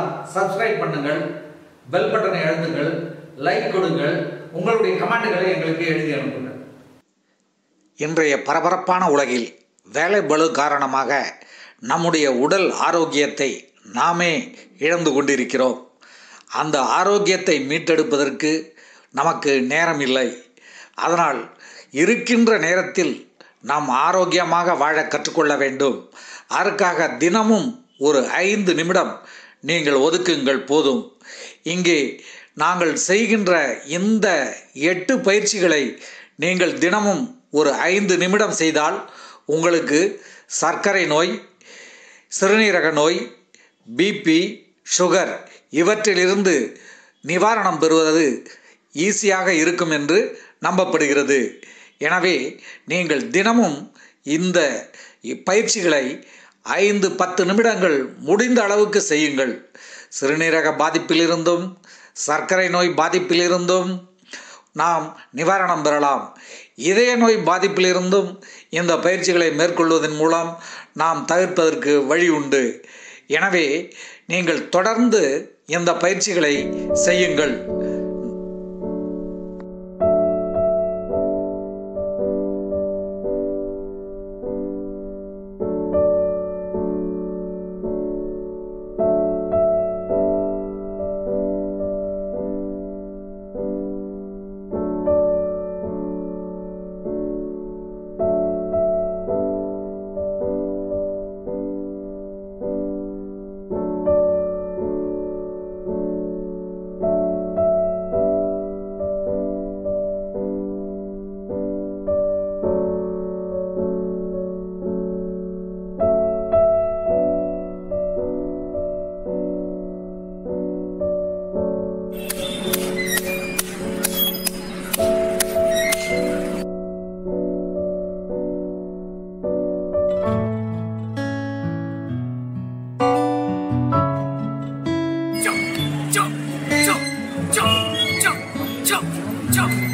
எல்லாம் சப்ஸ்கிரைப் பண்ணுங்கள் பெல் பட்டனை அழுத்துங்கள் லைக் கொடுங்கள் உங்களுடைய கமெண்ட்களை எங்களுக்கு எழுதி அனுப்புங்கள் இன்றைய பரபரப்பான உலகில் வேலை பளு காரணமாக நம்முடைய உடல் ஆரோக்கியத்தை நாமே இழந்து கொண்டிருக்கிறோம் அந்த ஆரோக்கியத்தை மீட்டெடுப்பதற்கு நமக்கு நேரம் இல்லை அதனால் இருக்கின்ற நேரத்தில் நாம் ஆரோக்கியமாக வாழ கற்றுக்கொள்ள வேண்டும் அதற்காக தினமும் ஒரு ஐந்து நிமிடம் நீங்கள் ஒதுக்குங்கள் போதும் இங்கே நாங்கள் செய்கின்ற இந்த எட்டு பயிற்சிகளை நீங்கள் தினமும் ஒரு ஐந்து நிமிடம் செய்தால் உங்களுக்கு சர்க்கரை நோய் சிறுநீரக நோய் பிபி சுகர் இவற்றிலிருந்து நிவாரணம் பெறுவது ஈஸியாக இருக்கும் என்று நம்பப்படுகிறது எனவே நீங்கள் தினமும் இந்த பயிற்சிகளை ஐந்து பத்து நிமிடங்கள் முடிந்த அளவுக்கு செய்யுங்கள் சிறுநீரக பாதிப்பிலிருந்தும் சர்க்கரை நோய் பாதிப்பிலிருந்தும் நாம் நிவாரணம் பெறலாம் இதய நோய் பாதிப்பிலிருந்தும் இந்த பயிற்சிகளை மேற்கொள்வதன் மூலம் நாம் தவிர்ப்பதற்கு வழி உண்டு எனவே நீங்கள் தொடர்ந்து இந்த பயிற்சிகளை செய்யுங்கள் jump, jump, jump, jump, jump, jump, jump.